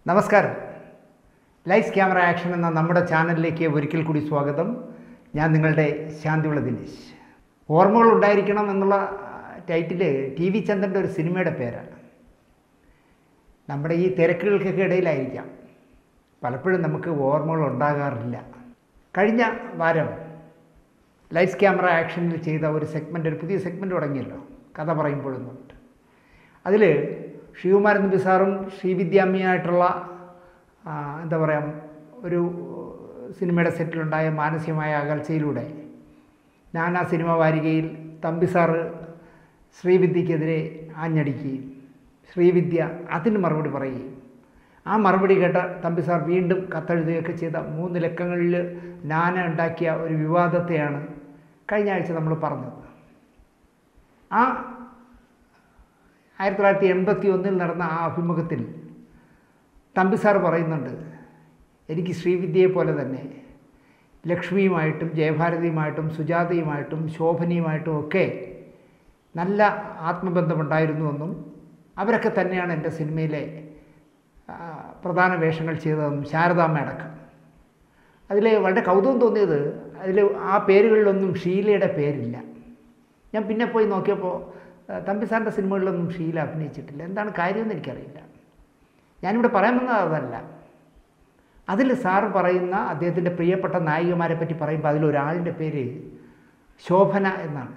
നമസ്കാരം life camera action എന്ന നമ്മുടെ ചാനലിലേക്ക് ഒരിക്കൽ കൂടി സ്വാഗതം ഞാൻ നിങ്ങളുടെ ശാന്തിവിള ദിനേശ് ഓർമ്മകൾ ഉണ്ടായിരിക്കണം എന്നുള്ള ടൈറ്റില് ടി വി ചന്ദ്രൻ്റെ ഒരു സിനിമയുടെ പേരാണ് നമ്മുടെ ഈ തിരക്കുകൾക്കൊക്കെ ഇടയിലായിരിക്കാം പലപ്പോഴും നമുക്ക് ഓർമ്മകൾ ഉണ്ടാകാറില്ല കഴിഞ്ഞ വാരം ലൈഫ് ക്യാമറ ആക്ഷനിൽ ചെയ്ത ഒരു സെഗ്മെൻ്റ് ഒരു പുതിയ സെഗ്മെൻറ്റ് തുടങ്ങിയല്ലോ കഥ പറയുമ്പോഴെന്നുണ്ട് അതിൽ ശ്രീകുമാരൻ നമ്പി സാറും ശ്രീവിദ്യാമ്മയായിട്ടുള്ള ആ, എന്താ പറയുക ഒരു സിനിമയുടെ സെറ്റിലുണ്ടായ മാനസികമായ അകൽച്ചയിലൂടെ ഞാൻ ആ സിനിമ വാരികയിൽ തമ്പി സാറ് ശ്രീവിദ്യക്കെതിരെ ആഞ്ഞടിക്കുകയും ശ്രീവിദ്യ അതിന് മറുപടി പറയുകയും ആ മറുപടി കേട്ട തമ്പി സാർ വീണ്ടും കത്തെഴുതുകയൊക്കെ ചെയ്ത മൂന്ന് ലക്കങ്ങളിൽ നാന ഉണ്ടാക്കിയ ഒരു വിവാദത്തെയാണ് കഴിഞ്ഞ ആഴ്ച നമ്മൾ പറഞ്ഞത് ആ ആയിരത്തി തൊള്ളായിരത്തി എൺപത്തി ഒന്നിൽ നടന്ന ആ അഭിമുഖത്തിൽ തമ്പി സാർ പറയുന്നുണ്ട് എനിക്ക് ശ്രീവിദ്യയെ പോലെ തന്നെ ലക്ഷ്മിയുമായിട്ടും ജയഭാരതിയുമായിട്ടും സുജാതയുമായിട്ടും ശോഭനയുമായിട്ടും ഒക്കെ നല്ല ആത്മബന്ധമുണ്ടായിരുന്നുവെന്നും അവരൊക്കെ തന്നെയാണ് എൻ്റെ സിനിമയിലെ ആ, പ്രധാന വേഷങ്ങൾ ചെയ്തതെന്നും ശാരദാമ്മ അടക്കം അതിൽ വളരെ കൗതുകം തോന്നിയത് അതിൽ ആ പേരുകളിലൊന്നും ഷീലയുടെ പേരില്ല ഞാൻ പിന്നെ പോയി നോക്കിയപ്പോൾ ആ, തമ്പി സാറിൻ്റെ സിനിമകളിലൊന്നും ഷീല അഭിനയിച്ചിട്ടില്ല എന്താണ് കാര്യമെന്ന് എനിക്കറിയില്ല ഞാനിവിടെ പറയാൻ വന്നത് അതല്ല അതിൽ സാറ് പറയുന്ന അദ്ദേഹത്തിൻ്റെ പ്രിയപ്പെട്ട നായികമാരെ പറ്റി പറയുമ്പോൾ അതിലൊരാളിൻ്റെ പേര് ശോഭന എന്നാണ്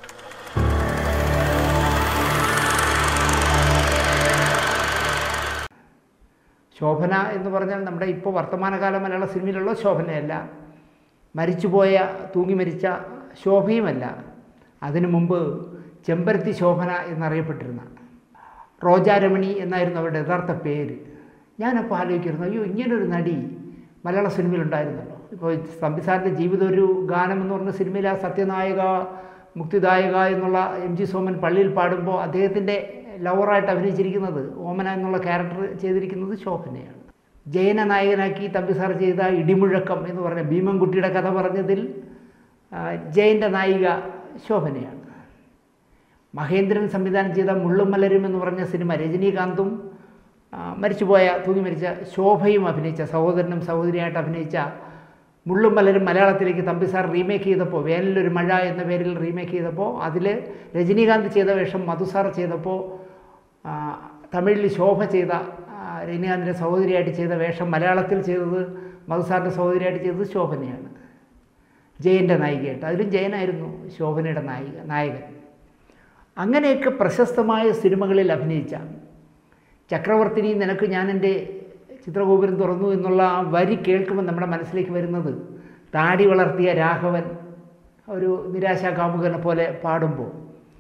ശോഭന എന്ന് പറഞ്ഞാൽ നമ്മുടെ ഇപ്പോൾ വർത്തമാനകാല മലയാള സിനിമയിലുള്ള ശോഭനയല്ല മരിച്ചുപോയ തൂങ്ങി മരിച്ച ശോഭയുമല്ല അതിനു മുമ്പ് ചെമ്പരത്തി ശോഭന എന്നറിയപ്പെട്ടിരുന്ന റോജാരമണി എന്നായിരുന്നു അവരുടെ യഥാർത്ഥ പേര് ഞാനപ്പോൾ ആലോചിക്കുന്നു അയ്യോ ഇങ്ങനൊരു നടി മലയാള സിനിമയിലുണ്ടായിരുന്നല്ലോ ഇപ്പോൾ സംവിധാനത്തിൻ്റെ ജീവിതം ഒരു ഗാനം എന്ന് പറഞ്ഞ സിനിമയിൽ ആ സത്യനായക മുക്തിദായക എന്നുള്ള എം ജി സോമൻ പള്ളിയിൽ പാടുമ്പോൾ അദ്ദേഹത്തിൻ്റെ ലവറായിട്ട് അഭിനയിച്ചിരിക്കുന്നത് ഓമന എന്നുള്ള ക്യാരക്ടർ ചെയ്തിരിക്കുന്നത് ശോഭനയാണ് ജയന നായകനാക്കി തമ്പി സാർ ചെയ്ത ഇടിമുഴക്കം എന്ന് പറഞ്ഞ ഭീമൻകുട്ടിയുടെ കഥ പറഞ്ഞതിൽ ആ, ജയൻ്റെ നായിക ശോഭനയാണ് മഹേന്ദ്രൻ സംവിധാനം ചെയ്ത മുള്ളും മലരും എന്ന് പറഞ്ഞ സിനിമ രജനീകാന്തും ആ, മരിച്ചുപോയ തൂങ്ങി മരിച്ച ശോഭയും അഭിനയിച്ച സഹോദരനും സഹോദരിയായിട്ട് അഭിനയിച്ച മുള്ളും മലരും മലയാളത്തിലേക്ക് തമ്പി സാർ റീമേക്ക് ചെയ്തപ്പോൾ വേനലൊരു മഴ എന്ന പേരിൽ റീമേക്ക് ചെയ്തപ്പോൾ അതിൽ രജനീകാന്ത് ചെയ്ത വേഷം മധു സാർ ചെയ്തപ്പോൾ ആ, തമിഴിൽ ശോഭ ചെയ്ത ആ, രജനീകാന്തിൻ്റെ സഹോദരിയായിട്ട് ചെയ്ത വേഷം മലയാളത്തിൽ ചെയ്തത് മധു സാറിൻ്റെ സഹോദരിയായിട്ട് ചെയ്തത് ശോഭനയാണ് ജയൻ്റെ നായികയായിട്ട് അതിലും ജയനായിരുന്നു ശോഭനയുടെ നായിക നായകൻ അങ്ങനെയൊക്കെ പ്രശസ്തമായ സിനിമകളിൽ അഭിനയിച്ച ചക്രവർത്തിനി നിനക്ക് ഞാൻ എൻ്റെ ചിത്രഗോപുരം തുറന്നു എന്നുള്ള ആ വരി കേൾക്കുമ്പോൾ നമ്മുടെ മനസ്സിലേക്ക് വരുന്നത് താടി വളർത്തിയ രാഘവൻ ഒരു നിരാശാ കാമുകനെ പോലെ പാടുമ്പോൾ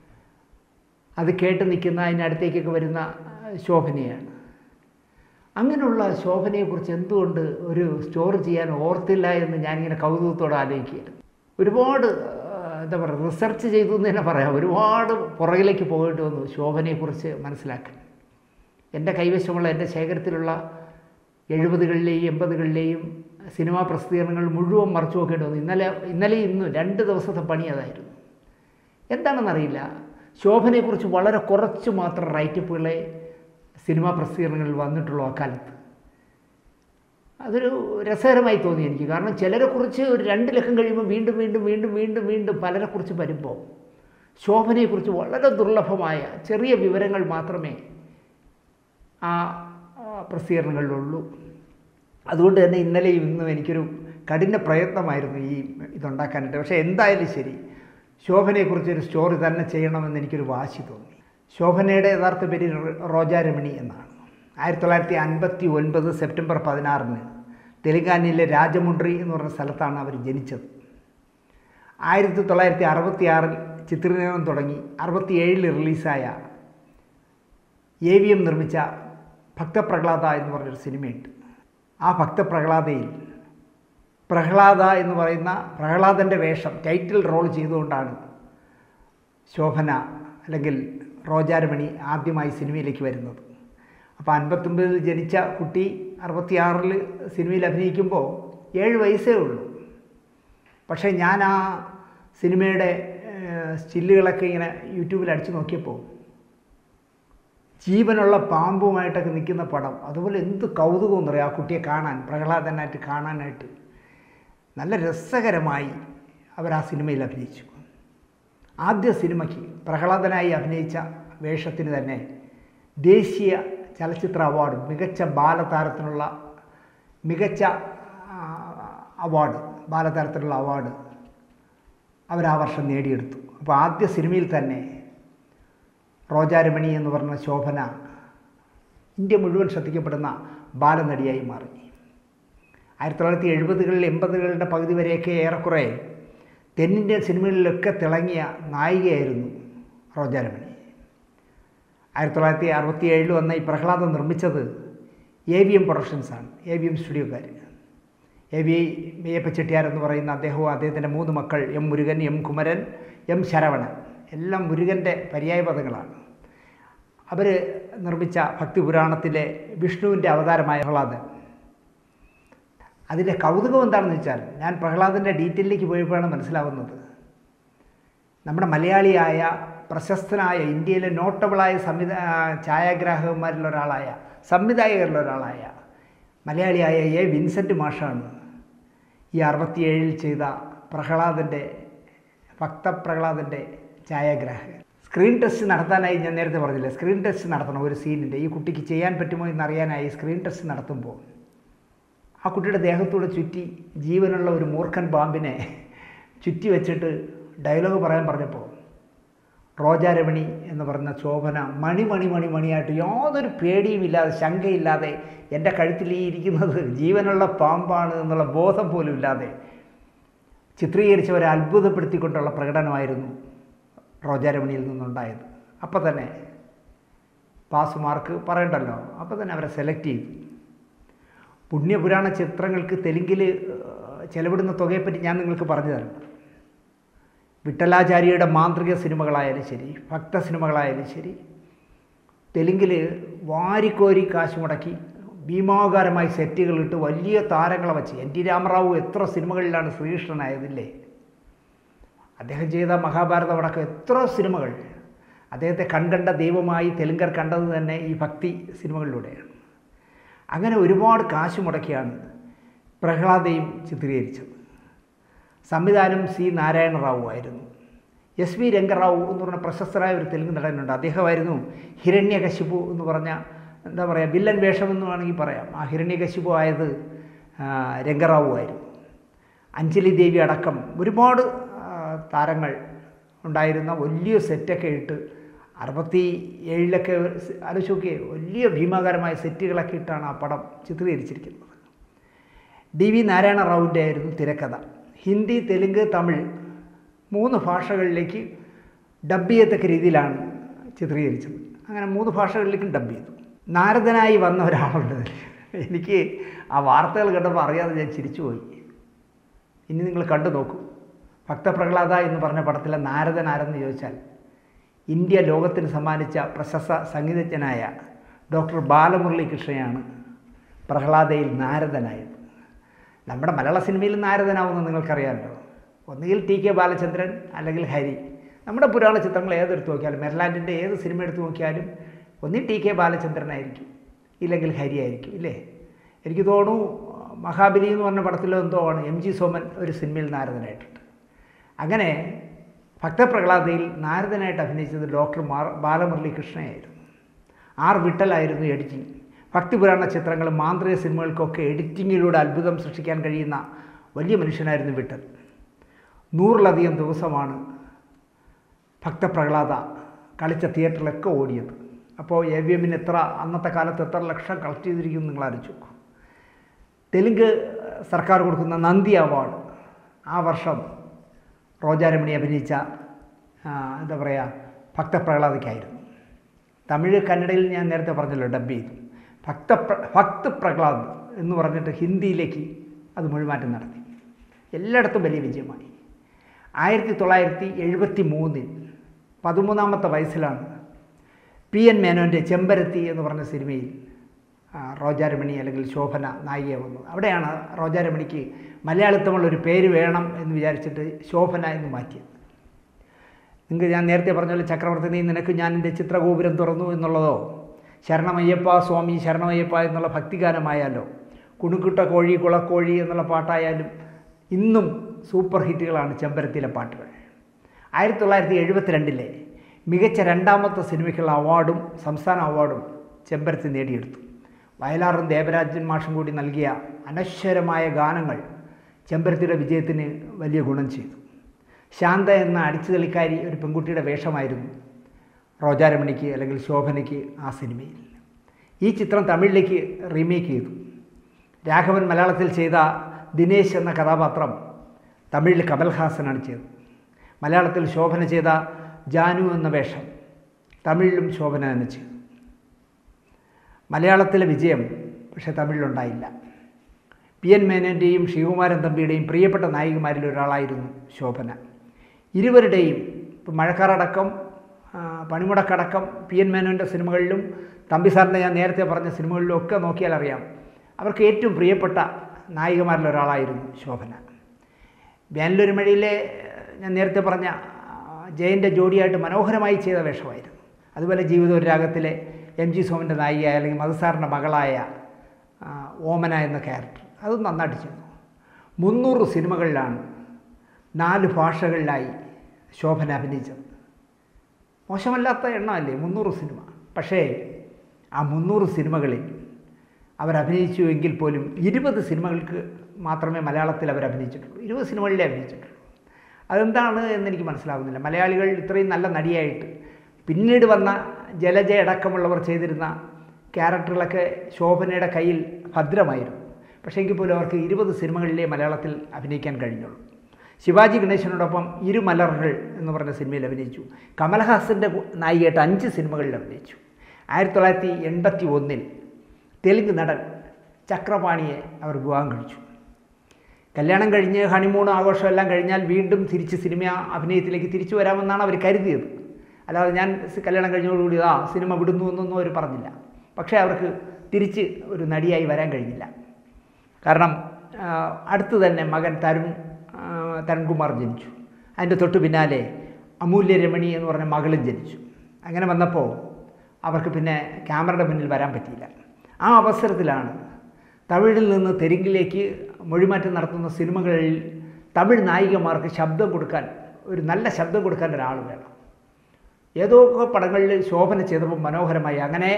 അത് കേട്ട് നിൽക്കുന്ന അതിനടുത്തേക്കൊക്കെ വരുന്ന ശോഭനയാണ് അങ്ങനെയുള്ള ശോഭനയെക്കുറിച്ച് എന്തുകൊണ്ട് ഒരു സ്റ്റോറി ചെയ്യാൻ ഓർത്തില്ല എന്ന് ഞാനിങ്ങനെ കൗതുകത്തോടെ ആലോചിക്കുകയായിരുന്നു ഒരുപാട് ആ, എന്താ പറയുക റിസർച്ച് ചെയ്തു എന്ന് തന്നെ പറയാം ഒരുപാട് പുറകിലേക്ക് പോയിട്ട് വന്നു ശോഭനയെക്കുറിച്ച് മനസ്സിലാക്കാൻ എൻ്റെ കൈവശമുള്ള എൻ്റെ ശേഖരത്തിലുള്ള എഴുപതുകളിലെയും എൺപതുകളിലെയും സിനിമാ പ്രസിദ്ധീകരണങ്ങൾ മുഴുവൻ മറച്ചു നോക്കേണ്ടി വന്നു ഇന്നലെ ഇന്നലെ ഇന്നും രണ്ട് ദിവസത്തെ പണി അതായിരുന്നു എന്താണെന്നറിയില്ല ശോഭനയെക്കുറിച്ച് വളരെ കുറച്ച് മാത്രം റൈറ്റപ്പുകളെ സിനിമാ പ്രസിദ്ധീകരണങ്ങളിൽ വന്നിട്ടുള്ളൂ അക്കാലത്ത് അതൊരു രസകരമായി തോന്നി എനിക്ക് കാരണം ചിലരെക്കുറിച്ച് ഒരു രണ്ട് ലക്കം കഴിയുമ്പോൾ വീണ്ടും വീണ്ടും വീണ്ടും വീണ്ടും വീണ്ടും പലരെക്കുറിച്ച് വരുമ്പോൾ ശോഭനയെക്കുറിച്ച് വളരെ ദുർലഭമായ ചെറിയ വിവരങ്ങൾ മാത്രമേ ആ ആ പ്രസിദ്ധീകരണങ്ങളിലുള്ളൂ അതുകൊണ്ട് തന്നെ ഇന്നലെയും ഇന്നും എനിക്കൊരു കഠിന പ്രയത്നമായിരുന്നു ഈ ഇതുണ്ടാക്കാനായിട്ട് പക്ഷേ എന്തായാലും ശരി ശോഭനയെക്കുറിച്ച് ഒരു സ്റ്റോറി തന്നെ ചെയ്യണമെന്ന് എനിക്കൊരു വാശി തോന്നി ശോഭനയുടെ യഥാർത്ഥ പേര് റോ- റോജാരമണി എന്നാണ് ആയിരത്തി തൊള്ളായിരത്തി അൻപത്തി ഒൻപത് സെപ്റ്റംബർ പതിനാറിന് തെലങ്കാനയിലെ രാജമുണ്ട്രി എന്ന് പറഞ്ഞ സ്ഥലത്താണ് അവർ ജനിച്ചത് ആയിരത്തി തൊള്ളായിരത്തി അറുപത്തി ആറിൽ ചിത്രീകരണം തുടങ്ങി അറുപത്തിയേഴിൽ റിലീസായ എ വി എം നിർമ്മിച്ച ഭക്തപ്രഹ്ലാദ എന്ന് പറഞ്ഞൊരു സിനിമയുണ്ട് ആ ഭക്തപ്രഹ്ലാദയിൽ പ്രഹ്ലാദ എന്ന് പറയുന്ന പ്രഹ്ലാദൻ്റെ വേഷം ടൈറ്റിൽ റോൾ ചെയ്തുകൊണ്ടാണ് ശോഭന അല്ലെങ്കിൽ റോജാരമണി ആദ്യമായി സിനിമയിലേക്ക് വരുന്നത് അപ്പോൾ അൻപത്തൊമ്പതിൽ ജനിച്ച കുട്ടി അറുപത്തിയാറിൽ സിനിമയിൽ അഭിനയിക്കുമ്പോൾ ഏഴ് വയസ്സേ ഉള്ളൂ പക്ഷേ ഞാൻ ആ സിനിമയുടെ സ്റ്റില്ലുകളൊക്കെ ഇങ്ങനെ യൂട്യൂബിൽ അടിച്ചു നോക്കിയപ്പോൾ ജീവനുള്ള പാമ്പുമായിട്ടൊക്കെ നിൽക്കുന്ന പടം അതുപോലെ എന്ത് കൗതുകം എന്നറിയാം ആ കുട്ടിയെ കാണാൻ പ്രഹ്ലാദനായിട്ട് കാണാനായിട്ട് നല്ല രസകരമായി അവർ ആ സിനിമയിൽ അഭിനയിച്ചു ആദ്യ സിനിമയ്ക്ക് പ്രഹ്ലാദനായി അഭിനയിച്ച വേഷത്തിന് തന്നെ ദേശീയ ചലച്ചിത്ര അവാർഡ് മികച്ച ബാലതാരത്തിനുള്ള മികച്ച ആ, അവാർഡ് ബാലതാരത്തിനുള്ള അവാർഡ് അവർ ആ വർഷം നേടിയെടുത്തു അപ്പോൾ ആദ്യ സിനിമയിൽ തന്നെ റോജാരമണി എന്ന് പറഞ്ഞ ശോഭന ഇന്ത്യ മുഴുവൻ ശ്രദ്ധിക്കപ്പെടുന്ന ബാലനടിയായി മാറി ആയിരത്തി തൊള്ളായിരത്തി എഴുപതുകളിൽ എൺപതുകളുടെ പകുതി വരെയൊക്കെ ഏറെക്കുറെ തെന്നിന്ത്യൻ സിനിമകളിലൊക്കെ തിളങ്ങിയ നായികയായിരുന്നു റോജാരമണി ആയിരത്തി തൊള്ളായിരത്തി അറുപത്തി ഏഴിൽ വന്ന ഈ പ്രഹ്ലാദം നിർമ്മിച്ചത് എ വി എം പ്രൊഡക്ഷൻസാണ് എ വി എം സ്റ്റുഡിയോക്കാർ എ വി മേയപ്പ ചെട്ടിയാർ എന്ന് പറയുന്ന അദ്ദേഹവും അദ്ദേഹത്തിൻ്റെ മൂന്ന് മക്കൾ M Murugan M Kumaran M Saravanan എല്ലാം മുരുകൻ്റെ പര്യായ പദങ്ങളാണ് അവർ നിർമ്മിച്ച ഭക്തിപുരാണത്തിലെ വിഷ്ണുവിൻ്റെ അവതാരമായ പ്രഹ്ലാദൻ അതിൻ്റെ കൗതുകം എന്താണെന്ന് വെച്ചാൽ ഞാൻ പ്രഹ്ലാദൻ്റെ ഡീറ്റെയിലേക്ക് പോയപ്പോഴാണ് മനസ്സിലാവുന്നത് നമ്മുടെ മലയാളിയായ പ്രശസ്തനായ ഇന്ത്യയിലെ നോട്ടബിളായ സംവിധാ ഛായാഗ്രാഹകന്മാരിൽ ഒരാളായ സംവിധായകരിൽ ഒരാളായ മലയാളിയായ എ വിൻസെൻ്റ് മാഷാണ് ഈ അറുപത്തിയേഴിൽ ചെയ്ത പ്രഹ്ലാദൻ്റെ ഭക്തപ്രഹ്ലാദൻ്റെ ഛായാഗ്രാഹകൻ സ്ക്രീൻ ടെസ്റ്റ് നടത്താനായി ഞാൻ നേരത്തെ പറഞ്ഞില്ലേ സ്ക്രീൻ ടെസ്റ്റ് നടത്തണം ഒരു സീനിൻ്റെ ഈ കുട്ടിക്ക് ചെയ്യാൻ പറ്റുമോ എന്നറിയാനായി സ്ക്രീൻ ടെസ്റ്റ് നടത്തുമ്പോൾ ആ കുട്ടിയുടെ ദേഹത്തൂടെ ചുറ്റി ജീവനുള്ള ഒരു മൂർഖൻ പാമ്പിനെ ചുറ്റി വെച്ചിട്ട് ഡയലോഗ് പറയാൻ പറഞ്ഞപ്പോൾ റോജാരമണി എന്ന് പറഞ്ഞ ശോഭന മണി മണി മണി മണിയായിട്ട് യാതൊരു പേടിയുമില്ലാതെ ശങ്കയില്ലാതെ എൻ്റെ കഴുത്തിൽ ഈ ഇരിക്കുന്നത് ജീവനുള്ള പാമ്പാണ് എന്നുള്ള ബോധം പോലും ഇല്ലാതെ ചിത്രീകരിച്ചവരെ അത്ഭുതപ്പെടുത്തിക്കൊണ്ടുള്ള പ്രകടനമായിരുന്നു റോജാരമണിയിൽ നിന്നുണ്ടായത് അപ്പോൾ തന്നെ പാസ് മാർക്ക് പറയണ്ടല്ലോ അപ്പോൾ തന്നെ അവരെ സെലക്ട് ചെയ്തു പുണ്യപുരാണ ചിത്രങ്ങൾക്ക് തെലുങ്കിൽ ചെലവിടുന്ന തുകയെപ്പറ്റി ഞാൻ നിങ്ങൾക്ക് പറഞ്ഞു തരാം വിട്ടലാചാര്യയുടെ മാന്ത്രിക സിനിമകളായാലും ശരി ഭക്ത സിനിമകളായാലും ശരി തെലുങ്കിൽ വാരിക്കോരി കാശ് മുടക്കി ഭീമാകാരമായി സെറ്റുകളിട്ട് വലിയ താരങ്ങളെ വച്ച് എൻ ടി രാമറാവു എത്ര സിനിമകളിലാണ് ശ്രീകൃഷ്ണനായതില്ലേ അദ്ദേഹം ചെയ്ത മഹാഭാരതം അടക്കം എത്ര സിനിമകൾ അദ്ദേഹത്തെ കൺകണ്ട ദൈവമായി തെലുങ്കർ കണ്ടത് തന്നെ ഈ ഭക്തി സിനിമകളിലൂടെയാണ് അങ്ങനെ ഒരുപാട് കാശ് മുടക്കിയാണ് പ്രഹ്ലാദയും ചിത്രീകരിച്ചത് സംവിധാനം സി നാരായണ റാവു ആയിരുന്നു എസ് വി രംഗറാവു എന്ന് പറഞ്ഞ പ്രശസ്തരായ ഒരു തെലുങ്ക് നടനുണ്ട് അദ്ദേഹമായിരുന്നു ഹിരണ്യകശിപു എന്ന് പറഞ്ഞ എന്താ പറയുക വില്ലൻ വേഷം എന്ന് വേണമെങ്കിൽ പറയാം ആ ഹിരണ്യകശിപു ആയത് ആ, രംഗറാവു ആയിരുന്നു അഞ്ജലി ദേവി അടക്കം ഒരുപാട് ആ, താരങ്ങൾ ഉണ്ടായിരുന്ന വലിയ സെറ്റൊക്കെ ഇട്ട് അറുപത്തി ഏഴിലൊക്കെ ആലോചിച്ച് നോക്കിയേ വലിയ ഭീമാകരമായ സെറ്റുകളൊക്കെ ഇട്ടാണ് ആ പടം ചിത്രീകരിച്ചിരിക്കുന്നത് ഡി വി നാരായണ റാവുവിൻ്റെ ആയിരുന്നു തിരക്കഥ ഹിന്ദി തെലുങ്ക് തമിഴ് മൂന്ന് ഭാഷകളിലേക്ക് ഡബ് ചെയ്യത്തക്ക രീതിയിലാണ് ചിത്രീകരിച്ചത് അങ്ങനെ മൂന്ന് ഭാഷകളിലേക്കും ഡബ് ചെയ്തു നാരദനായി വന്ന ഒരാളുണ്ട് ഇതിൽ. എനിക്ക് ആ വാർത്തകൾ കണ്ടപ്പോൾ അറിയാതെ ഞാൻ ചിരിച്ചുപോയി ഇനി നിങ്ങൾ കണ്ടു നോക്കൂ ഭക്തപ്രഹ്ലാദ എന്ന് പറഞ്ഞ പടത്തിലെ നാരദൻ ആരെന്ന് ചോദിച്ചാൽ ഇന്ത്യ ലോകത്തിന് സമ്മാനിച്ച പ്രശസ്ത സംഗീതജ്ഞനായ ഡോക്ടർ ബാലമുരളി കൃഷ്ണയാണ് പ്രഹ്ലാദയിൽ നാരദനായത് നമ്മുടെ മലയാള സിനിമയിൽ നാരദനാവുമെന്ന് നിങ്ങൾക്കറിയാമല്ലോ ഒന്നുകിൽ ടി കെ ബാലചന്ദ്രൻ അല്ലെങ്കിൽ ഹരി നമ്മുടെ പുരാണ ചിത്രങ്ങൾ ഏതെടുത്ത് നോക്കിയാലും മെർലാൻഡിൻ്റെ ഏത് സിനിമ എടുത്ത് നോക്കിയാലും ഒന്നി ടി കെ ബാലചന്ദ്രനായിരിക്കും ഇല്ലെങ്കിൽ ഹരി ആയിരിക്കും ഇല്ലേ എനിക്ക് തോന്നുന്നു മഹാബലി എന്ന് പറഞ്ഞ പടത്തിലോ എന്തോ ആണ് എം ജി സോമൻ ഒരു സിനിമയിൽ നാരദനായിട്ടുണ്ട് അങ്ങനെ ഭക്തപ്രഹ്ലാദയിൽ നാരദനായിട്ട് അഭിനയിച്ചത് ഡോക്ടർ മാർ ബാലമുരളി കൃഷ്ണയായിരുന്നു ആർ വിട്ടലായിരുന്നു എഡിറ്റിംഗ് ഭക്തിപുരാണ ചിത്രങ്ങളും മാന്ത്രിക സിനിമകൾക്കൊക്കെ എഡിറ്റിങ്ങിലൂടെ അത്ഭുതം സൃഷ്ടിക്കാൻ കഴിയുന്ന വലിയ മനുഷ്യനായിരുന്നു വിട്ടൽ നൂറിലധികം ദിവസമാണ് ഭക്തപ്രഹ്ലാദ കളിച്ച തിയേറ്ററിലൊക്കെ ഓടിയത് അപ്പോൾ എ വി എമ്മിന് എത്ര അന്നത്തെ കാലത്ത് എത്ര ലക്ഷം കളക്ട് ചെയ്തിരിക്കും നിങ്ങൾ ആലോചിച്ചു നോക്കൂ തെലുങ്ക് സർക്കാർ കൊടുക്കുന്ന നന്ദി അവാർഡ് ആ വർഷം റോജാരമണി അഭിനയിച്ച ആ, എന്താ പറയുക ഭക്തപ്രഹ്ലാദയ്ക്കായിരുന്നു തമിഴ് കന്നഡയിൽ ഞാൻ നേരത്തെ പറഞ്ഞല്ലോ ഡബ് ചെയ്തു ഭക്ത ഭക്ത് പ്രഹ്ലാദ് എന്ന് പറഞ്ഞിട്ട് ഹിന്ദിയിലേക്ക് അത് മൊഴിമാറ്റം നടത്തി എല്ലായിടത്തും വലിയ വിജയമായി ആയിരത്തി തൊള്ളായിരത്തി എഴുപത്തി മൂന്നിൽ പതിമൂന്നാമത്തെ വയസ്സിലാണ് പി എൻ മേനോൻ്റെ ചെമ്പരത്തി എന്ന് പറഞ്ഞ സിനിമയിൽ ആ, റോജാരമണി അല്ലെങ്കിൽ ശോഭന നായികയാവുന്നത് അവിടെയാണ് റോജാരമണിക്ക് മലയാളിത്തമുള്ള ഒരു പേര് വേണം എന്ന് വിചാരിച്ചിട്ട് ശോഭന എന്ന് മാറ്റിയത് നിങ്ങൾക്ക് ഞാൻ നേരത്തെ പറഞ്ഞ പോലെ ചക്രവർത്തി നീ നിനക്ക് ഞാൻ എൻ്റെ ചിത്രഗോപുരം തുറന്നു എന്നുള്ളതോ ശരണമയ്യപ്പ സ്വാമി ശരണമയ്യപ്പ എന്നുള്ള ഭക്തിഗാനമായാലോ കുണുക്കുട്ട കോഴി കുളക്കോഴി എന്നുള്ള പാട്ടായാലും ഇന്നും സൂപ്പർ ഹിറ്റുകളാണ് ചെമ്പരത്തിയിലെ പാട്ടുകൾ ആയിരത്തി തൊള്ളായിരത്തി എഴുപത്തിരണ്ടിലെ മികച്ച രണ്ടാമത്തെ സിനിമയ്ക്കുള്ള അവാർഡും സംസ്ഥാന അവാർഡും ചെമ്പരത്തി നേടിയെടുത്തു വയലാറും ദേവരാജൻ മാഷും കൂടി നൽകിയ അനശ്വരമായ ഗാനങ്ങൾ ചെമ്പരത്തിയുടെ വിജയത്തിന് വലിയ ഗുണം ചെയ്തു ശാന്ത എന്ന അടിച്ചുതളിക്കാരി ഒരു പെൺകുട്ടിയുടെ വേഷമായിരുന്നു റോജാരമണിക്ക് അല്ലെങ്കിൽ ശോഭനയ്ക്ക് ആ സിനിമയിൽ ഈ ചിത്രം തമിഴിലേക്ക് റീമേക്ക് ചെയ്തു രാഘവൻ മലയാളത്തിൽ ചെയ്ത ദിനേശ് എന്ന കഥാപാത്രം തമിഴിൽ കമൽഹാസനാണ് ചെയ്തത് മലയാളത്തിൽ ശോഭന ചെയ്ത ജാനു എന്ന വേഷം തമിഴിലും ശോഭന തന്നെ ചെയ്തു മലയാളത്തിലെ വിജയം പക്ഷേ തമിഴിലുണ്ടായില്ല പി എൻ മേനോൻ്റെയും ശ്രീകുമാരൻ തമ്പിയുടെയും പ്രിയപ്പെട്ട നായികമാരിൽ ഒരാളായിരുന്നു ശോഭന ഇരുവരുടെയും ഇപ്പം മഴക്കാറടക്കം പണിമുടക്കടക്കം പി എൻ മേനോൻ്റെ സിനിമകളിലും തമ്പി സാറിൻ്റെ ഞാൻ നേരത്തെ പറഞ്ഞ സിനിമകളിലും ഒക്കെ നോക്കിയാൽ അറിയാം അവർക്ക് ഏറ്റവും പ്രിയപ്പെട്ട നായികമാരിൽ ഒരാളായിരുന്നു ശോഭന വേനലൊരു മഴയിലെ ഞാൻ നേരത്തെ പറഞ്ഞ ജയൻ്റെ ജോഡിയായിട്ട് മനോഹരമായി ചെയ്ത വേഷമായിരുന്നു അതുപോലെ ജീവിത രാഗത്തിലെ എം ജി സോമൻ്റെ നായികയായ അല്ലെങ്കിൽ മധുസാറിൻ്റെ മകളായ ഓമന എന്ന ക്യാരക്ടർ അത് നന്നായിട്ട് ചെയ്തു മുന്നൂറ് സിനിമകളിലാണ് നാല് ഭാഷകളിലായി ശോഭന അഭിനയിച്ചത് മോശമല്ലാത്ത എണ്ണമല്ലേ മുന്നൂറ് സിനിമ പക്ഷേ ആ മുന്നൂറ് സിനിമകളിൽ അവരഭിനയിച്ചു എങ്കിൽ പോലും ഇരുപത് സിനിമകൾക്ക് മാത്രമേ മലയാളത്തിൽ അവർ അഭിനയിച്ചിട്ടുള്ളൂ ഇരുപത് സിനിമകളിലേ അഭിനയിച്ചിട്ടുള്ളൂ അതെന്താണ് എന്നെനിക്ക് മനസ്സിലാകുന്നില്ല മലയാളികൾ ഇത്രയും നല്ല നടിയായിട്ട് പിന്നീട് വന്ന ജലജ അടക്കമുള്ളവർ ചെയ്തിരുന്ന ക്യാരക്ടറുകളൊക്കെ ശോഭനയുടെ കയ്യിൽ ഭദ്രമായിരുന്നു പക്ഷേ എങ്കിൽ പോലും അവർക്ക് ഇരുപത് സിനിമകളിലേ മലയാളത്തിൽ അഭിനയിക്കാൻ കഴിഞ്ഞുള്ളൂ ശിവാജി ഗണേശനോടൊപ്പം ഇരുമലറുകൾ എന്ന് പറഞ്ഞ സിനിമയിൽ അഭിനയിച്ചു കമൽഹാസൻ്റെ നായികയായിട്ട് അഞ്ച് സിനിമകളിൽ അഭിനയിച്ചു ആയിരത്തി തൊള്ളായിരത്തി എൺപത്തി ഒന്നിൽ തെലുങ്ക് നടൻ ചക്രപാണിയെ അവർ വിവാഹം കഴിച്ചു കല്യാണം കഴിഞ്ഞ് ഹണിമൂൺ ആഘോഷം എല്ലാം കഴിഞ്ഞാൽ വീണ്ടും തിരിച്ച് സിനിമ അഭിനയത്തിലേക്ക് തിരിച്ചു വരാമെന്നാണ് അവർ കരുതിയത് അല്ലാതെ ഞാൻ കല്യാണം കഴിഞ്ഞതോടുകൂടി ആ സിനിമ വിടുന്നു എന്നൊന്നും അവർ പറഞ്ഞില്ല പക്ഷേ അവർക്ക് തിരിച്ച് ഒരു നടിയായി വരാൻ കഴിഞ്ഞില്ല കാരണം അടുത്ത് തന്നെ മകൻ തരുൺ തരുൺകുമാർ ജനിച്ചു അതിൻ്റെ തൊട്ട് പിന്നാലെ അമൂല്യ രമണി എന്ന് പറഞ്ഞ മകളും ജനിച്ചു അങ്ങനെ വന്നപ്പോൾ അവർക്ക് പിന്നെ ക്യാമറയുടെ മുന്നിൽ വരാൻ പറ്റിയില്ല ആ അവസരത്തിലാണ് തമിഴിൽ നിന്ന് തെലുങ്കിലേക്ക് മൊഴിമാറ്റം നടത്തുന്ന സിനിമകളിൽ തമിഴ് നായികമാർക്ക് ശബ്ദം കൊടുക്കാൻ ഒരു നല്ല ശബ്ദം കൊടുക്കാൻ ഒരാൾ വേണം ഏതൊക്കെ പടങ്ങളിൽ ശോഭന ചെയ്തപ്പോൾ മനോഹരമായി അങ്ങനെ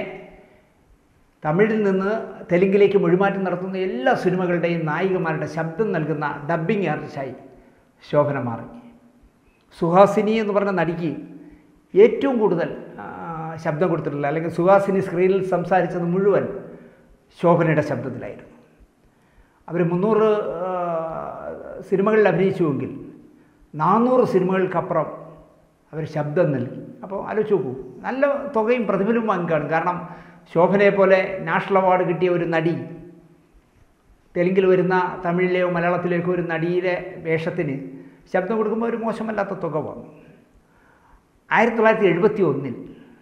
തമിഴിൽ നിന്ന് തെലുങ്കിലേക്ക് മൊഴിമാറ്റം നടത്തുന്ന എല്ലാ സിനിമകളുടെയും നായികമാരുടെ ശബ്ദം നൽകുന്ന ഡബ്ബിംഗ് ആർട്ടിസ്റ്റായി ശോഭന മാറി സുഹാസിനി എന്ന് പറഞ്ഞ നടിക്ക് ഏറ്റവും കൂടുതൽ ശബ്ദം കൊടുത്തിട്ടുള്ള അല്ലെങ്കിൽ സുഹാസിനി സ്ക്രീനിൽ സംസാരിച്ചത് മുഴുവൻ ശോഭനയുടെ ശബ്ദത്തിലായിരുന്നു അവർ മുന്നൂറ് സിനിമകളിൽ അഭിനയിച്ചുവെങ്കിൽ നാനൂറ് സിനിമകൾക്കപ്പുറം അവർ ശബ്ദം നൽകി അപ്പോൾ ആലോചിച്ച് നോക്കൂ നല്ല തുകയും പ്രതിഫലവും വാങ്ങിക്കാണും കാരണം ശോഭനയെ പോലെ നാഷണൽ അവാർഡ് കിട്ടിയ ഒരു നടി തെലുങ്കിൽ വരുന്ന തമിഴിലെയോ മലയാളത്തിലേക്കോ ഒരു നടിയുടെ വേഷത്തിന് ശബ്ദം കൊടുക്കുമ്പോൾ ഒരു മോശമല്ലാത്ത തുക വാങ്ങും ആയിരത്തി തൊള്ളായിരത്തി എഴുപത്തി ഒന്നിൽ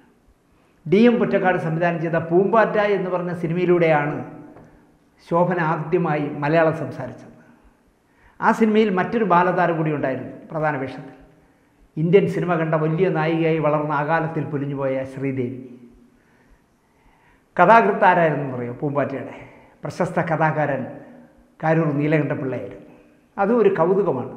ഡി എം പൊറ്റക്കാട് സംവിധാനം ചെയ്ത പൂമ്പാറ്റ എന്ന് പറഞ്ഞ സിനിമയിലൂടെയാണ് ശോഭന ആദ്യമായി മലയാളം സംസാരിച്ചത് ആ സിനിമയിൽ മറ്റൊരു ബാലതാരം കൂടി ഉണ്ടായിരുന്നു പ്രധാന വേഷത്തിൽ ഇന്ത്യൻ സിനിമ കണ്ട വലിയ നായികയായി വളർന്ന അകാലത്തിൽ പൊലിഞ്ഞുപോയ ശ്രീദേവി കഥാകൃത്ത് ആരായിരുന്നു പറയോ പൂമ്പാറ്റയുടെ പ്രശസ്ത കഥാകാരൻ കാരൂർ നീലകണ്ഠപിള്ളയായിരുന്നു അതും ഒരു കൗതുകമാണ്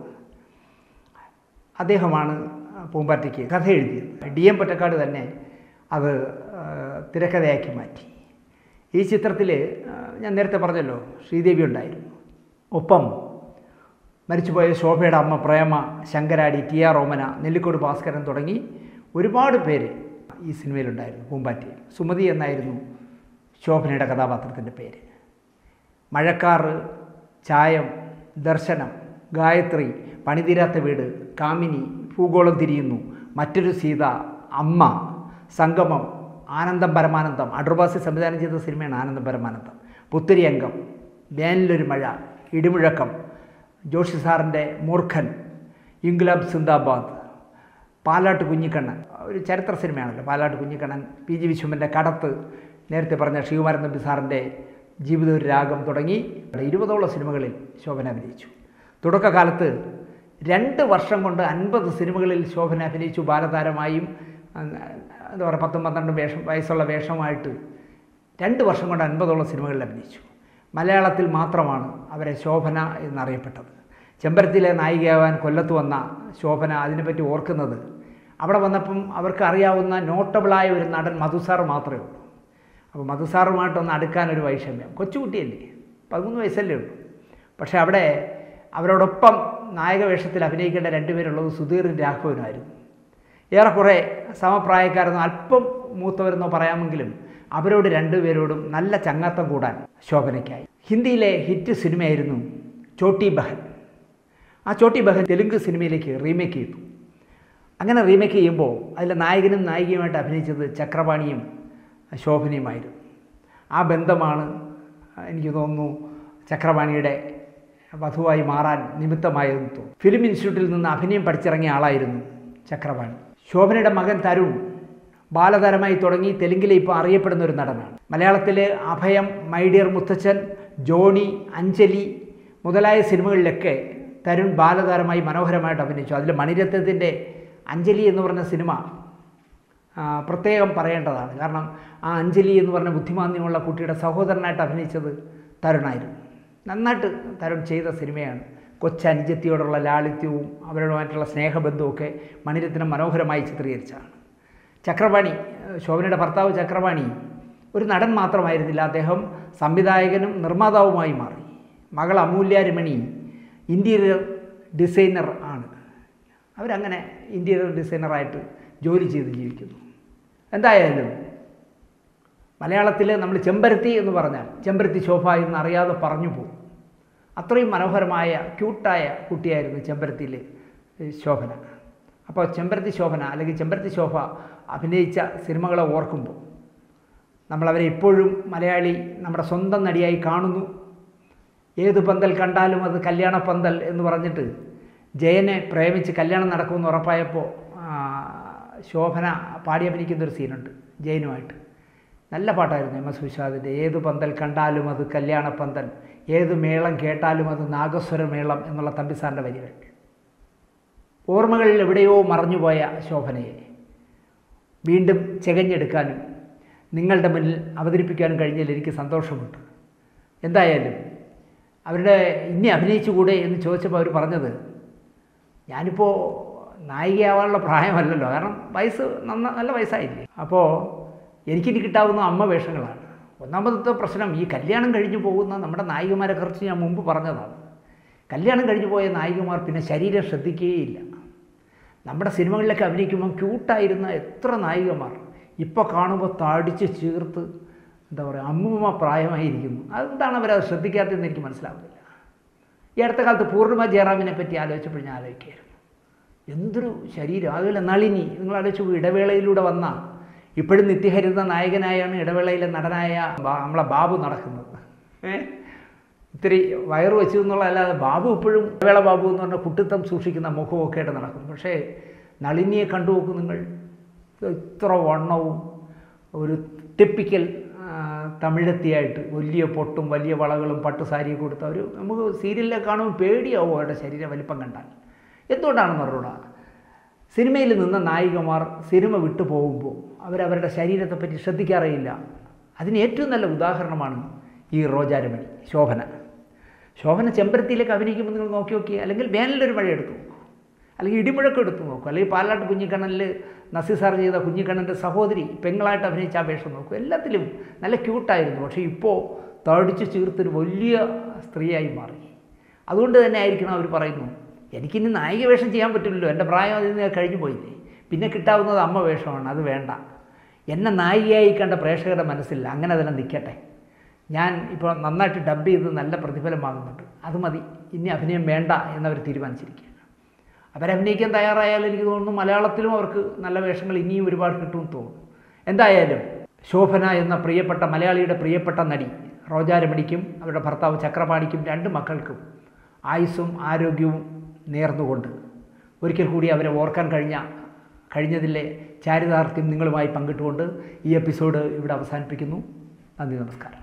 അദ്ദേഹമാണ് പൂമ്പാറ്റയ്ക്ക് കഥ എഴുതിയത് ഡി എം പൊറ്റക്കാട് തന്നെ അത് തിരക്കഥയാക്കി മാറ്റി ഈ ചിത്രത്തിൽ ഞാൻ നേരത്തെ പറഞ്ഞല്ലോ ശ്രീദേവി ഉണ്ടായിരുന്നു ഒപ്പം മരിച്ചുപോയ ശോഭയുടെ അമ്മ പ്രേമ ശങ്കരാടി ടി ആർ ഓമന നെല്ലിക്കോട് ഭാസ്കരൻ തുടങ്ങി ഒരുപാട് പേര് ഈ സിനിമയിലുണ്ടായിരുന്നു പൂമ്പാറ്റയിൽ സുമതി എന്നായിരുന്നു ശോഭനയുടെ കഥാപാത്രത്തിൻ്റെ പേര് മഴക്കാറ് ചായം ദർശനം ഗായത്രി പണിതീരാത്ത വീട് കാമിനി ഭൂഗോളം തിരിയുന്നു മറ്റൊരു സീത അമ്മ സംഗമം ആനന്ദം പരമാനന്ദം അടർവാസി സംവിധാനം ചെയ്ത സിനിമയാണ് ആനന്ദം പരമാനന്ദം പുത്തിരി അംഗം വേനലൊരു മഴ ഇടിമുഴക്കം ജോഷി സാറിൻ്റെ മൂർഖൻ ഇംഗ്ലാബ് സിന്ദാബാദ് പാലാട്ട് കുഞ്ഞിക്കണ്ണൻ ഒരു ചരിത്ര സിനിമയാണല്ലോ പാലാട്ട് കുഞ്ഞിക്കണ്ണൻ പി ജി വിശ്വമൻ്റെ കടത്ത് നേരത്തെ പറഞ്ഞ ശ്രീകുമാരൻ തമ്പി സാറിൻ്റെ ജീവിത ഒരു രാഗം തുടങ്ങി ഇരുപതോളം സിനിമകളിൽ ശോഭന അഭിനയിച്ചു തുടക്കകാലത്ത് രണ്ട് വർഷം കൊണ്ട് അൻപത് സിനിമകളിൽ ശോഭന അഭിനയിച്ചു ബാലതാരമായും എന്താ പറയുക പത്തും പന്ത്രണ്ടും വേഷം വയസ്സുള്ള വേഷമായിട്ട് രണ്ട് വർഷം കൊണ്ട് അൻപതോളം സിനിമകളിൽ അഭിനയിച്ചു മലയാളത്തിൽ മാത്രമാണ് അവരെ ശോഭന എന്നറിയപ്പെട്ടത് ചെമ്പരത്തിയിലെ നായികയാവാൻ കൊല്ലത്ത് വന്ന ശോഭന അതിനെപ്പറ്റി ഓർക്കുന്നത് അവിടെ വന്നപ്പം അവർക്ക് അറിയാവുന്ന നോട്ടബിളായ ഒരു നടൻ മധുസാർ മാത്രമേ ഉള്ളൂ അപ്പോൾ മധുസാറുമായിട്ടൊന്ന് അടുക്കാൻ ഒരു വൈഷമ്യം കൊച്ചുകുട്ടിയല്ലേ പതിമൂന്ന് വയസ്സല്ലേ ഉള്ളൂ പക്ഷേ അവിടെ അവരോടൊപ്പം നായക വേഷത്തിൽ അഭിനയിക്കേണ്ട രണ്ടുപേരുള്ളത് സുധീറും രാഘവനുമായിരുന്നു ഏറെക്കുറെ സമപ്രായക്കാരെന്നോ അല്പം മൂത്തവരെന്നോ പറയാമെങ്കിലും അവരോട് രണ്ടുപേരോടും നല്ല ചങ്ങാത്തം കൂടാൻ ശോഭനയ്ക്കായി ഹിന്ദിയിലെ ഹിറ്റ് സിനിമയായിരുന്നു ചോട്ടി ബഹൻ ആ ചോട്ടി ബഹൻ തെലുങ്ക് സിനിമയിലേക്ക് റീമേക്ക് ചെയ്തു അങ്ങനെ റീമേക്ക് ചെയ്യുമ്പോൾ അതിലെ നായകനും നായികയുമായിട്ട് അഭിനയിച്ചത് ചക്രപാണിയും ശോഭനയുമായിരുന്നു ആ ബന്ധമാണ് എനിക്ക് തോന്നുന്നു ചക്രപാണിയുടെ വധുവായി മാറാൻ നിമിത്തമായതെന്ന് തോന്നുന്നു ഫിലിം ഇൻസ്റ്റിറ്റ്യൂട്ടിൽ നിന്ന് അഭിനയം പഠിച്ചിറങ്ങിയ ആളായിരുന്നു ചക്രപാണി ശോഭനയുടെ മകൻ തരുൺ ബാലതാരമായി തുടങ്ങി തെലുങ്കിലെ ഇപ്പോൾ അറിയപ്പെടുന്ന ഒരു നടനാണ് മലയാളത്തിലെ അഭയം മൈഡിയർ മുത്തച്ഛൻ ജോണി അഞ്ജലി മുതലായ സിനിമകളിലൊക്കെ തരുൺ ബാലതാരമായി മനോഹരമായിട്ട് അഭിനയിച്ചു അതിൽ മണിരത്നത്തിൻ്റെ അഞ്ജലി എന്ന് പറഞ്ഞ സിനിമ ആ, പ്രത്യേകം പറയേണ്ടതാണ് കാരണം ആ അഞ്ജലി എന്ന് പറഞ്ഞ ബുദ്ധിമാന്യമുള്ള കുട്ടിയുടെ സഹോദരനായിട്ട് അഭിനയിച്ചത് തരുണായിരുന്നു നന്നായിട്ട് തരുൺ ചെയ്ത സിനിമയാണ് കൊച്ചനുജത്തിയോടുള്ള ലാളിത്യവും അവരുമായിട്ടുള്ള സ്നേഹബന്ധവുമൊക്കെ മണിരത്നം മനോഹരമായി ചിത്രീകരിച്ചതാണ് ചക്രപാണി ഏഹ് ശോഭനയുടെ ഭർത്താവ് ചക്രപാണി ഒരു നടൻ മാത്രമായിരുന്നില്ല അദ്ദേഹം സംവിധായകനും നിർമ്മാതാവുമായി മാറി മകൾ അമൂല്യ രമണി ഇൻറ്റീരിയർ ഡിസൈനർ ആണ് അവരങ്ങനെ ഇൻറ്റീരിയർ ഡിസൈനറായിട്ട് ജോലി ചെയ്ത് ജീവിക്കുന്നു എന്തായാലും മലയാളത്തിൽ നമ്മൾ ചെമ്പരത്തി എന്ന് പറഞ്ഞാൽ ചെമ്പരത്തി ശോഭ എന്ന് അറിയാതെ പറഞ്ഞു പോകും അത്രയും മനോഹരമായ ക്യൂട്ടായ കുട്ടിയായിരുന്നു ചെമ്പരത്തിയിൽ ശോഭന അപ്പോൾ ചെമ്പരത്തി ശോഭന അല്ലെങ്കിൽ ചെമ്പരത്തി ശോഭ അഭിനയിച്ച സിനിമകളെ ഓർക്കുമ്പോൾ നമ്മളവരെ ഇപ്പോഴും മലയാളി നമ്മുടെ സ്വന്തം നടിയായി കാണുന്നു ഏത് പന്തൽ കണ്ടാലും അത് കല്യാണ പന്തൽ എന്ന് പറഞ്ഞിട്ട് ജയനെ പ്രേമിച്ച് കല്യാണം നടക്കുമെന്ന് ഉറപ്പായപ്പോൾ ആ, ശോഭന പാടി അഭിനയിക്കുന്ന ഒരു സീനുണ്ട് ജയനുമായിട്ട് നല്ല പാട്ടായിരുന്നു എം എസ് വിശ്വാദിൻ്റെ ഏത് പന്തൽ കണ്ടാലും അത് കല്യാണ പന്തൽ ഏത് മേളം കേട്ടാലും അത് നാഗസ്വര മേളം എന്നുള്ള തമ്പിസാറിൻ്റെ വരികൾ ഓർമ്മകളിൽ എവിടെയോ മറഞ്ഞുപോയ ശോഭനയെ വീണ്ടും ചെകഞ്ഞെടുക്കാനും നിങ്ങളുടെ മുന്നിൽ അവതരിപ്പിക്കാനും കഴിഞ്ഞതിൽ എനിക്ക് സന്തോഷമുണ്ട് എന്തായാലും അവരുടെ ഇനി അഭിനയിച്ചുകൂടെ എന്ന് ചോദിച്ചപ്പോൾ അവർ പറഞ്ഞത് ഞാനിപ്പോൾ നായികയാവാനുള്ള പ്രായമല്ലല്ലോ കാരണം വയസ്സ് നന്ന നല്ല വയസ്സായില്ലേ അപ്പോൾ എനിക്കിനി കിട്ടാവുന്ന അമ്മ വേഷങ്ങളാണ് ഒന്നാമത്തെ പ്രശ്നം ഈ കല്യാണം കഴിഞ്ഞു പോകുന്ന നമ്മുടെ നായികമാരെ കുറിച്ച് ഞാൻ മുമ്പ് പറഞ്ഞതാണ് കല്യാണം കഴിഞ്ഞു പോയ നായികമാർ പിന്നെ ശരീരം ശ്രദ്ധിക്കുകയില്ല നമ്മുടെ സിനിമകളിലൊക്കെ അഭിനയിക്കുമ്പോൾ ക്യൂട്ടായിരുന്ന എത്ര നായികമാർ ഇപ്പോൾ കാണുമ്പോൾ തടിച്ച് ചീർത്ത് എന്താ പറയുക അമ്മൂമ്മ പ്രായമായിരിക്കുന്നു അതെന്താണ് അവരത് ശ്രദ്ധിക്കാത്തതെന്ന് എനിക്ക് മനസ്സിലാവുന്നില്ല ഈ അടുത്ത കാലത്ത് പൂർണിമ ജയറാമിനെ പറ്റി ആലോചിച്ചപ്പോൾ ഞാൻ ആലോചിക്കുകയായിരുന്നു എന്തൊരു ശരീരം അതുപോലെ നളിനി നിങ്ങൾ ആലോചിച്ചു ഇടവേളയിലൂടെ വന്ന ഇപ്പോഴും നിത്യഹരിത നായകനായാണ് ഇടവേളയിലെ നടനായ ബാ- നമ്മളെ ബാബു നടക്കുന്നത് ഏ ഇത്തിരി വയറ് വെച്ചു എന്നുള്ളതല്ലാതെ ബാബു ഇപ്പോഴും ഇടവേള ബാബു എന്ന് പറഞ്ഞ കുട്ടിത്തം സൂക്ഷിക്കുന്ന മുഖമൊക്കെ ആയിട്ട് നടക്കും പക്ഷേ നളിനിയെ കണ്ടു നോക്കും നിങ്ങൾ ഇത്ര വണ്ണവും ഒരു ടിപ്പിക്കൽ തമിഴത്തിയായിട്ട് വലിയ പൊട്ടും വലിയ വളകളും പട്ടു സാരിയും കൊടുത്ത ഒരു നമുക്ക് സീരിയലിലെ കാണുമ്പോൾ പേടിയാവും അവരുടെ ശരീര വലിപ്പം കണ്ടാൽ എന്തുകൊണ്ടാണെന്ന് പറഞ്ഞൂടാ സിനിമയിൽ നിന്ന നായികമാർ സിനിമ വിട്ടു പോകുമ്പോൾ അവരവരുടെ ശരീരത്തെപ്പറ്റി ശ്രദ്ധിക്കാറേയില്ല അതിന് ഏറ്റവും നല്ല ഉദാഹരണമാണ് ഈ റോജാരമണി ശോഭന ശോഭന ചെമ്പരത്തിയിലേക്ക് അഭിനയിക്കുമ്പോൾ നിങ്ങൾ നോക്കി നോക്കി അല്ലെങ്കിൽ വേനലൊരു മഴ എടുത്തു നോക്കൂ അല്ലെങ്കിൽ ഇടിമുഴക്കം എടുത്തു നോക്കൂ അല്ലെങ്കിൽ പാലാട്ട് കുഞ്ഞിക്കണ്ണനിൽ നസീർ സാർ ചെയ്ത കുഞ്ഞിക്കണ്ണൻ്റെ സഹോദരി പെങ്ങളായിട്ട് അഭിനയിച്ച ആ വേഷം നോക്കൂ എല്ലാത്തിലും നല്ല ക്യൂട്ടായിരുന്നു പക്ഷേ ഇപ്പോൾ തടിച്ച് ചീർത്തൊരു വലിയ സ്ത്രീയായി മാറി അതുകൊണ്ട് തന്നെ ആയിരിക്കണം അവർ പറയുന്നു എനിക്കിനി നായിക വേഷം ചെയ്യാൻ പറ്റില്ലല്ലോ എൻ്റെ പ്രായം അതിൽ നിന്ന് കഴിഞ്ഞു പോയില്ലേ പിന്നെ കിട്ടാവുന്നത് അമ്മ വേഷമാണ് അത് വേണ്ട എന്നെ നായികയായി കണ്ട പ്രേക്ഷകരുടെ മനസ്സിൽ അങ്ങനെ തന്നെ നിൽക്കട്ടെ ഞാൻ ഇപ്പോൾ നന്നായിട്ട് ഡബ് ചെയ്ത് നല്ല പ്രതിഫലം വാങ്ങുന്നുണ്ട് അത് മതി ഇനി അഭിനയം വേണ്ട എന്നവർ തീരുമാനിച്ചിരിക്കുകയാണ് അവരഭിനയിക്കാൻ തയ്യാറായാൽ എനിക്ക് തോന്നുന്നു മലയാളത്തിലും അവർക്ക് നല്ല വേഷങ്ങൾ ഇനിയും ഒരുപാട് കിട്ടുമെന്ന് തോന്നുന്നു എന്തായാലും ശോഭന എന്ന പ്രിയപ്പെട്ട മലയാളിയുടെ പ്രിയപ്പെട്ട നടി റോജാരമണിക്കും അവരുടെ ഭർത്താവ് ചക്രപാണിക്കും രണ്ട് മക്കൾക്കും ആയുസ്സും ആരോഗ്യവും നേർന്നുകൊണ്ട് ഒരിക്കൽ കൂടി അവരെ ഓർക്കാൻ കഴിഞ്ഞ കഴിഞ്ഞതിലെ ചാരിതാർത്ഥ്യം നിങ്ങളുമായി പങ്കിട്ടുകൊണ്ട് ഈ എപ്പിസോഡ് ഇവിടെ അവസാനിപ്പിക്കുന്നു നന്ദി നമസ്കാരം